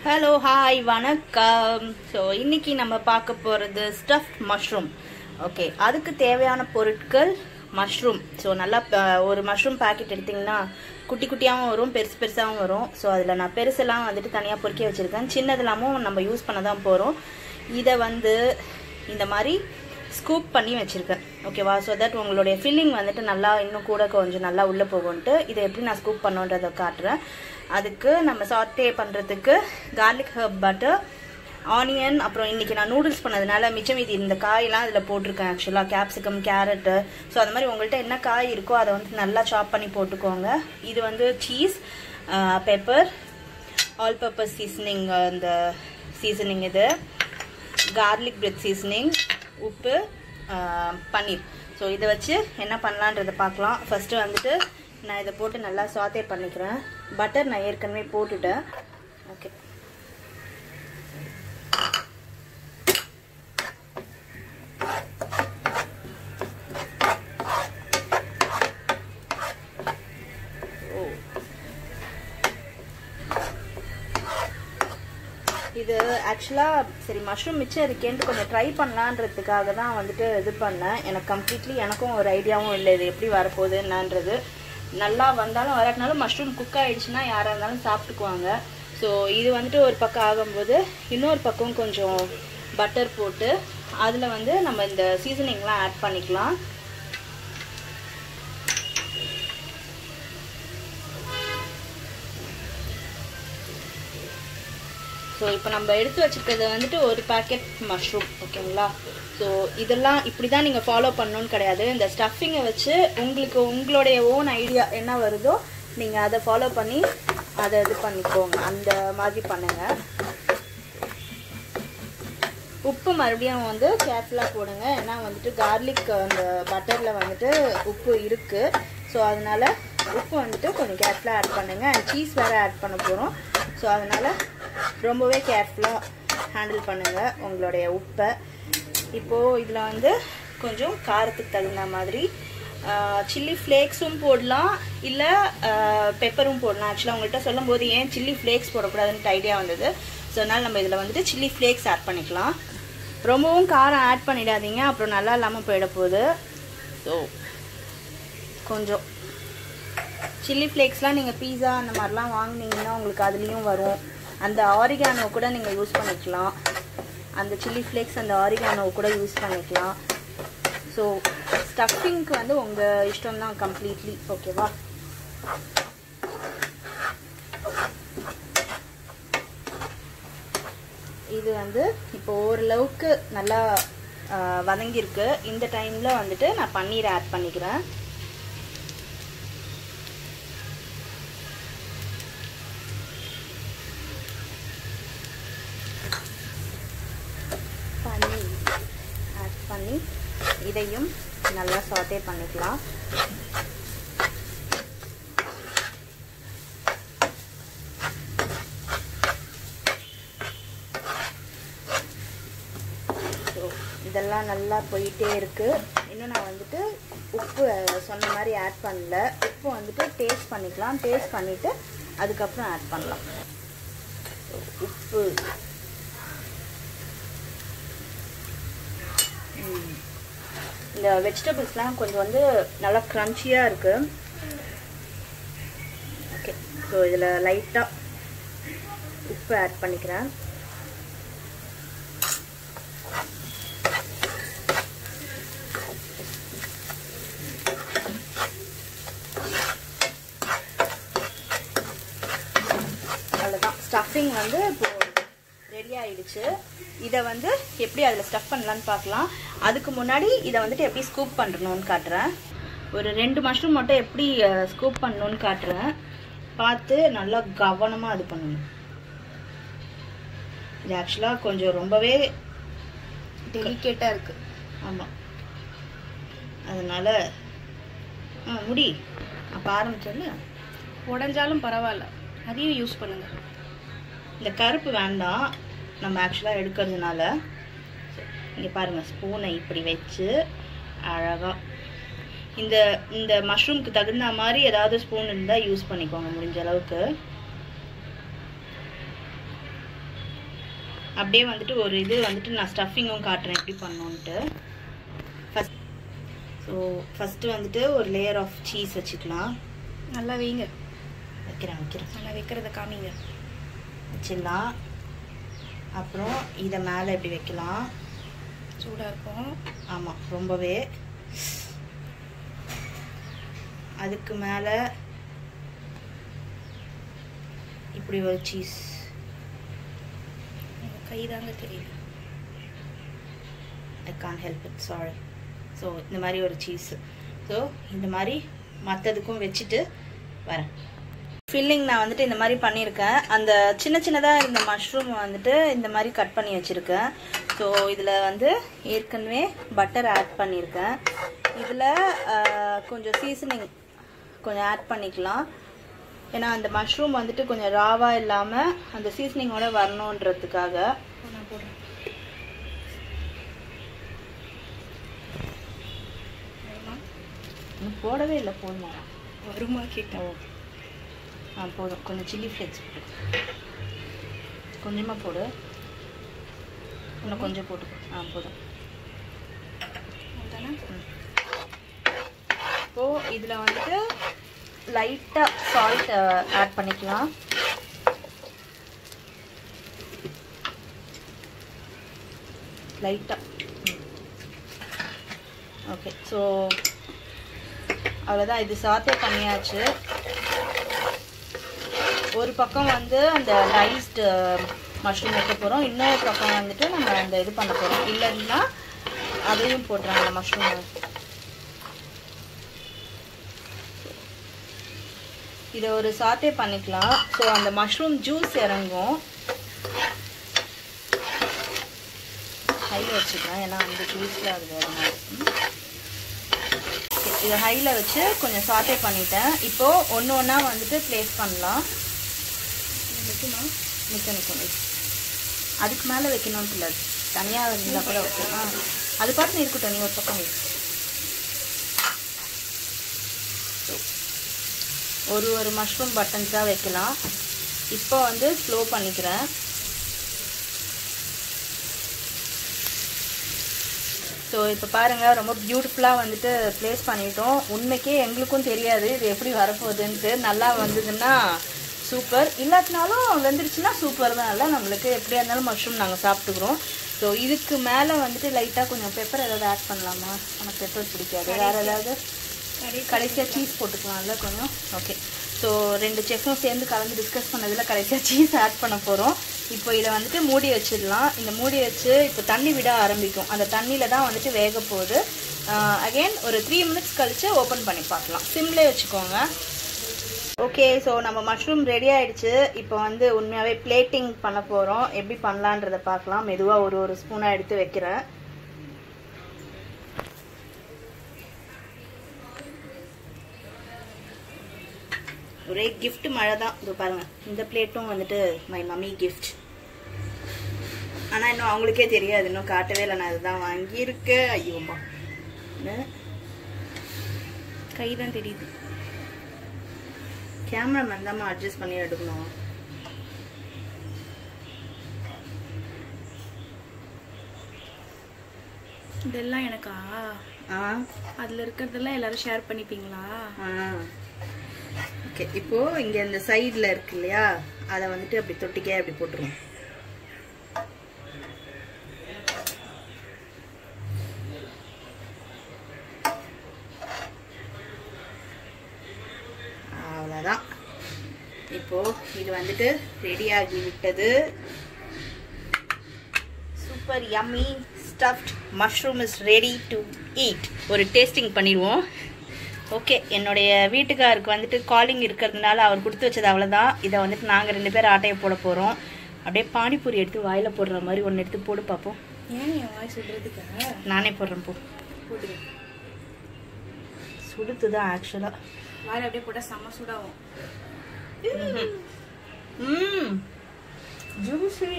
Hello hi வணக்கம் so இன்னைக்கு நம்ம பார்க்க போகிறது ஸ்டஃப்ட் மஷ்ரூம் ஓகே அதுக்கு தேவையான பொருட்கள் மஷ்ரூம் ஸோ நல்லா ப- ஒரு மஷ்ரூம் பாக்கெட் எடுத்திங்கன்னா குட்டி குட்டியாகவும் வரும் பெருசு பெருசாகவும் வரும் ஸோ அதில் நான் பெருசெல்லாம் வந்துட்டு தனியாக பொறுக்கி வச்சுருக்கேன் சின்னதெல்லாமும் நம்ம யூஸ் பண்ண தான் போகிறோம் இதை வந்து இந்த மாதிரி ஸ்கூப் பண்ணி வச்சுருக்கேன் ஓகேவா ஸோ தட் உங்களுடைய ஃபில்லிங் வந்துட்டு நல்லா இன்னும் கூட கொஞ்சம் நல்லா உள்ளே போகும்ன்ட்டு இதை எப்படி நான் ஸ்கூப் பண்ணுன்றதை காட்டுறேன் அதுக்கு நம்ம சாட்டே பண்ணுறதுக்கு கார்லிக் ஹர்ப் பட்டர் ஆனியன் அப்புறம் இன்றைக்கி நான் நூடுல்ஸ் பண்ணதுனால மிச்சம் மீதி இந்த காயெல்லாம் அதில் போட்டிருக்கேன் ஆக்சுவலாக கேப்சிகம் கேரட்டு ஸோ அது மாதிரி உங்கள்கிட்ட என்ன காய் இருக்கோ அதை வந்து நல்லா சாப் பண்ணி போட்டுக்கோங்க இது வந்து cheese pepper all purpose seasoning இந்த சீசனிங் இது கார்லிக் பிரெட் சீசனிங் உப்பு ஆஹ், பன்னீர் ஸோ இதை வச்சு என்ன பண்ணலான்றதை பார்க்கலாம் ஃபஸ்ட்டு வந்துட்டு நான் இதை போட்டு நல்லா சாத்தே பண்ணிக்கிறேன் பட்டர் நான் ஏற்கனவே போட்டுட்டேன் ஓகே இது ஆக்சுவலாக சரி மஷ்ரூம் மிச்சம் இருக்கேன்ட்டு கொஞ்சம் ட்ரை பண்ணலான்றதுக்காக தான் வந்துட்டு இது பண்ணேன் எனக்கு கம்ப்ளீட்லி எனக்கும் ஒரு ஐடியாவும் இல்லை இது எப்படி வரப்போகுது என்னன்றது நல்லா வந்தாலும் வராட்டினாலும் மஷ்ரூம் குக் ஆயிடுச்சுன்னா யாராக இருந்தாலும் சாப்பிட்டுக்குவாங்க ஸோ இது வந்துட்டு ஒரு பக்கம் ஆகும்போது இன்னொரு பக்கம் கொஞ்சம் பட்டர் போட்டு அதில் வந்து நம்ம இந்த சீசனிங்லாம் ஆட் பண்ணிக்கலாம் ஸோ இப்போ நம்ம எடுத்து வச்சிருக்கிறது வந்துட்டு ஒரு பேக்கெட் மஷ்ரூம் ஓகேங்களா ஸோ இதெல்லாம் இப்படி தான் நீங்கள் ஃபாலோ பண்ணணும்னு கிடையாது இந்த ஸ்டஃபிங்கை வச்சு உங்களுக்கு உங்களுடைய ஓன் ஐடியா என்ன வருதோ நீங்கள் அதை ஃபாலோ பண்ணி அதை இது பண்ணிக்கோங்க அந்த மாதிரி பண்ணுங்கள் உப்பு மறுபடியும் வந்து கேர்ஃபுல்லாக போடுங்க ஏன்னா வந்துட்டு கார்லிக் அந்த பட்டரில் வந்துட்டு உப்பு இருக்குது ஸோ அதனால உப்பு வந்துட்டு கொஞ்சம் கேர்ஃபுல்லாக ஆட் பண்ணுங்கள் அண்ட் சீஸ் வேறு ஆட் பண்ண போகிறோம் ஸோ அதனால் ரொம்பவே கேர்ஃபுல்லாக ஹேண்டில் பண்ணுங்கள் உங்களுடைய உப்பை இப்போது இதில் வந்து கொஞ்சம் காரத்துக்கு தகுந்த மாதிரி சில்லி ஃப்ளேக்ஸும் போடலாம் இல்லை பெப்பரும் போடலாம் ஆக்சுவலாக உங்கள்கிட்ட சொல்லும்போது ஏன் சில்லி ஃப்ளேக்ஸ் போடக்கூடாதுன்ட்டு ஐடியா வந்தது ஸோ அதனால் நம்ம இதில் வந்துட்டு சில்லி ஃப்ளேக்ஸ் ஆட் பண்ணிக்கலாம் ரொம்பவும் காரம் ஆட் பண்ணிடாதீங்க அப்புறம் நல்லா இல்லாமல் போயிட போகுது ஸோ கொஞ்சம் சில்லி ஃப்ளேக்ஸ்லாம் நீங்கள் பீஸா அந்த மாதிரிலாம் வாங்குனீங்கன்னா உங்களுக்கு அதுலேயும் வரும் அந்த ஆரிகானோ கூட நீங்கள் யூஸ் பண்ணிக்கலாம் அந்த சில்லி ஃப்ளேக்ஸ் அந்த ஆரிகானோ கூட யூஸ் பண்ணிக்கலாம் ஸோ ஸ்டஃபிங்க்கு வந்து உங்கள் இஷ்டம் தான் கம்ப்ளீட்லி ஓகேவா இது வந்து இப்போ ஓரளவுக்கு நல்லா ஆஹ், வதங்கியிருக்கு இந்த டைமில் வந்துட்டு நான் பன்னீர் ஆட் பண்ணிக்கிறேன் பன்னீர் ஆட் பண்ணி இதையும் நல்லா சாட்டே பண்ணிக்கலாம் ஸோ இதெல்லாம் நல்லா போயிட்டே இருக்கு இன்னும் நான் வந்துட்டு உப்பு அஹ், சொன்ன மாதிரி ஆட் பண்ணல உப்பு வந்துட்டு டேஸ்ட் பண்ணிக்கலாம் டேஸ்ட் பண்ணிட்டு அதுக்கப்புறம் ஆட் பண்ணலாம் So, உப்பு ம். இந்த வெஜிடபிள்ஸ்லாம் கொஞ்சம் வந்து நல்லா க்ரன்ச்சியாக இருக்கு ஓகே ஸோ இதில் லைட்டாக உப்பு ஆட் பண்ணிக்கிறேன் அவ்வளோதான் ஸ்டஃபிங் வந்து இப்போ ரெடி ஆயிடுச்சு இதை வந்து எப்படி அதில் ஸ்டஃப் பண்ணலான்னு பார்க்கலாம் அதுக்கு முன்னாடி இதை வந்துட்டு எப்படி ஸ்கூப் பண்ணணும்னு காட்டுறேன் ஒரு ரெண்டு மஷ்ரூம் மட்டும் எப்படி ஸ்கூப் பண்ணணும்னு காட்டுறேன் பார்த்து நல்லா கவனமாக இது பண்ணணும் இது ஆக்சுவலாக கொஞ்சம் ரொம்பவே டெலிகேட்டாக இருக்கு ஆமாம் அதனால் ஆ முடி அப்போ ஆரம்பிச்சோல்ல உடஞ்சாலும் பரவாயில்ல அதையும் யூஸ் பண்ணுங்க இந்த கருப்பு வேண்டாம் நம்ம ஆக்சுவலாக எடுக்கிறதுனால இங்கே பாருங்கள் ஸ்பூனை இப்படி வச்சு அழகாக இந்த இந்த மஷ்ரூம்க்கு தகுந்த மாதிரி ஏதாவது ஸ்பூன் இருந்தால் யூஸ் பண்ணிக்கோங்க முடிஞ்ச அளவுக்கு அப்படியே வந்துட்டு ஒரு இது வந்துட்டு நான் ஸ்டஃபிங்கும் காட்டுறேன் எப்படி பண்ணோன்ட்டு ஃபஸ்ட் ஸோ ஃபஸ்ட்டு வந்துட்டு ஒரு லேயர் ஆஃப் சீஸ் வச்சுக்கலாம் நல்லா வைங்க வைக்கிறேன் வைக்கிறேன் நல்லா வைக்கிறத காமிங்க வச்சிடலாம் அப்புறம் இதை மேலே இப்படி வைக்கலாம் சூடாக இருக்கும் ஆமாம் ரொம்பவே அதுக்கு மேலே இப்படி ஒரு சீஸ் எங்கள் கை தாங்க தெரியுது ஐ Khan help it sorry so இந்த மாதிரி ஒரு சீஸ் ஸோ இந்த மாதிரி மற்றதுக்கும் வச்சுட்டு வரேன் ஃபில்லிங் நான் வந்துட்டு இந்த மாதிரி பண்ணியிருக்கேன் அந்த சின்ன சின்னதாக இருந்த மஷ்ரூம் வந்துட்டு இந்த மாதிரி கட் பண்ணி வச்சுருக்கேன் ஸோ இதில் வந்து ஏற்கனவே பட்டர் ஆட் பண்ணியிருக்கேன் இதில் கொஞ்சம் சீசனிங் கொஞ்சம் ஆட் பண்ணிக்கலாம் ஏன்னா அந்த மஷ்ரூம் வந்துட்டு கொஞ்சம் ராவாக இல்லாமல் அந்த சீசனிங்கோட வரணுன்றதுக்காக நான் போடுறேன் வருமா? இன்னும் போடவே இல்லை போதுமா வருமா கேட்டேன் ஆ போதும் கொஞ்சம் சில்லி ஃப்ளேக்ஸ் போடு கொஞ்சமாக போடு இன்னும் கொஞ்சம் போட்டுக்கோ ஆ போதும் அதானே இப்போது இதில் வந்துட்டு லைட்டாக சால்ட் ஆட் பண்ணிக்கலாம் லைட்டாக ஓகே ஸோ அவ்வளோதான் இது சாத்தே பண்ணியாச்சு ஒரு பக்கம் வந்து அந்த ரைஸ்டு மஷ்ரூம் வைக்க போகிறோம் இன்னொரு பக்கம் வந்துட்டு நம்ம அந்த இது பண்ண போகிறோம் இல்லைன்னா அதையும் போட்டுறாங்க மஷ்ரூம் இதை ஒரு சாத்தே பண்ணிக்கலாம் ஸோ அந்த மஷ்ரூம் ஜூஸ் இறங்கும் ஹையில் வச்சுக்கலாம் ஏன்னா அந்த ஜூஸில் அது வேறு மாதிரி இதை ஹையில் வச்சு கொஞ்சம் சாட்டே பண்ணிட்டேன் இப்போது ஒன்று ஒன்றா வந்துட்டு ப்ளேஸ் பண்ணலாம் வைக்குமா நிற்க நிற்க அதுக்கு மேலே வைக்கணும்னு இல்லை தனியாக இருந்தால் கூட ஓகே ஆ அது பாட்டு இருக்கட்டும் நீ ஒரு பக்கம் வை ஒரு ஒரு மஷ்ரூம் பட்டன்ஸாக வைக்கலாம் இப்போ வந்து ஸ்லோ பண்ணிக்கிறேன் ஸோ இப்போ பாருங்கள் ரொம்ப பியூட்டிஃபுல்லாக வந்துட்டு ப்ளேஸ் பண்ணிட்டோம் உண்மைக்கே எங்களுக்கும் தெரியாது இது எப்படி வரப்போகுதுன்ட்டு நல்லா வந்ததுன்னா சூப்பர் இல்லாட்டினாலும் வெந்துருச்சுன்னா சூப்பர் தான் இல்லை நம்மளுக்கு எப்படியா இருந்தாலும் மஷ்ரூம் நாங்கள் சாப்பிட்டுக்குறோம் ஸோ இதுக்கு மேலே வந்துட்டு லைட்டாக கொஞ்சம் பெப்பர் ஏதாவது ஆட் பண்ணலாமா எனக்கு பெப்பர் பிடிக்காது வேறு ஏதாவது கடைசியாக சீஸ் போட்டுக்கலாம்ல கொஞ்சம் ஓகே ஸோ ரெண்டு செஃப்பும் சேர்ந்து கலந்து டிஸ்கஸ் பண்ணதில் கடைசியாக சீஸ் ஆட் பண்ண போகிறோம் இப்போ இதை வந்துட்டு மூடி வச்சிடலாம் இந்த மூடி வச்சு இப்போ தண்ணி விட ஆரம்பிக்கும் அந்த தண்ணியில் தான் வந்துட்டு வேக போகுது அகைன் ஒரு த்ரீ மினிட்ஸ் கழித்து ஓப்பன் பண்ணி பார்க்கலாம் சிம்லே வச்சுக்கோங்க ஓகே ஸோ நம்ம மஷ்ரூம் ரெடி ஆயிடுச்சு இப்போ வந்து உண்மையாகவே பிளேட்டிங் பண்ண போகிறோம் எப்படி பண்ணலான்றதை பார்க்கலாம் மெதுவாக ஒரு ஒரு ஸ்பூனாக எடுத்து வைக்கிறேன் ஒரே gift மழை தான் இதோ பாருங்க இந்த பிளேட்டும் வந்துட்டு மை மம்மி கிஃப்ட் ஆனால் இன்னும் அவங்களுக்கே தெரியாது இன்னும் காட்டவே இல்லை நான் இதுதான் வாங்கியிருக்கேன் ஐயோம்மா கை தான் தெரியுது கேமராமேன் தான் அட்ஜஸ்ட் பண்ணி எடுக்கணும் இதெல்லாம் எனக்கா ஆ அதில் இருக்கிறதெல்லாம் எல்லாரும் ஷேர் பண்ணிப்பீங்களா ஆ ஓகே இப்போ இங்க இந்த சைடுல இருக்கு இல்லையா அதை வந்துட்டு அப்படி தொட்டிக்கே அப்படி போட்டுருவோம் அவ்வளோதான் இப்போ இது வந்துட்டு ரெடி ஆகி விட்டது super yummy stuffed mushroom is ready to eat ஒரு டேஸ்டிங் பண்ணிடுவோம் ஓகே என்னுடைய வீட்டுக்காருக்கு வந்துட்டு காலிங் இருக்கிறதுனால அவர் கொடுத்து வச்சது அவ்வளோதான் இதை வந்துட்டு நாங்கள் ரெண்டு பேரும் ஆட்டையை போட போகிறோம் அப்படியே பானிபூரி எடுத்து வாயில் போடுற மாதிரி ஒன்று எடுத்து போடு பார்ப்போம் ஏன் என் வாய் சொல்றதுக்கு நானே போடுறேன் போ போடுங்க சுடுத்து தான் ஆக்சுவலாக வாயில் அப்படியே போட்டால் செம்ம சூடாகும் ம் ஜூஸி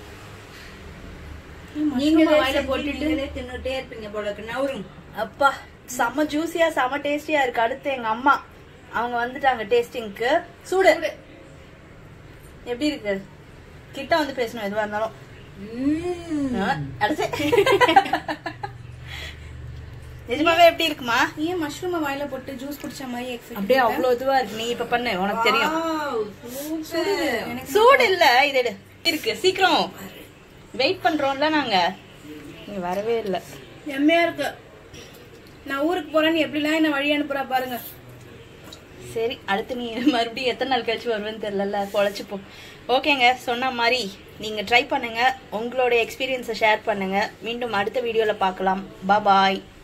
நீங்க வாயில போட்டுட்டு தின்னுட்டே இருப்பீங்க போல நவருங்க அப்பா செம்ம ஜூஸியா செம்ம டேஸ்டியா இருக்கு அடுத்து எங்க அம்மா அவங்க வந்துட்டாங்க டேஸ்டிங்க்கு சூடு எப்படி இருக்கு கிட்ட வந்து பேசணும் எதுவா இருந்தாலும் ஆ, அடுத்து நிஜமாவே எப்படி இருக்குமா ஏன் மஷ்ரூமை வாயில போட்டு ஜூஸ் குடிச்ச மாதிரி எக்ஸைட் அப்படியே அவ்வளவு இதுவா இருக்கு நீ இப்ப பண்ணு உனக்கு தெரியும் எனக்கு சூடு இல்ல இது எடு. இருக்கு சீக்கிரம் வெயிட் பண்றோம்ல நாங்க நீ வரவே இல்ல எம்மையா இருக்கு நான் ஊருக்கு போறேன்னு எப்படிலாம் என்ன வழி அனுப்புறா பாருங்க சரி அடுத்து நீ மறுபடியும் எத்தனை நாள் கழிச்சு வருவேன்னு தெரியல பொழைச்சுப்போம் ஓகேங்க சொன்ன மாதிரி நீங்க ட்ரை பண்ணுங்க உங்களோட எக்ஸ்பீரியன்ஸை ஷேர் பண்ணுங்க மீண்டும் அடுத்த வீடியோல பார்க்கலாம் பாய்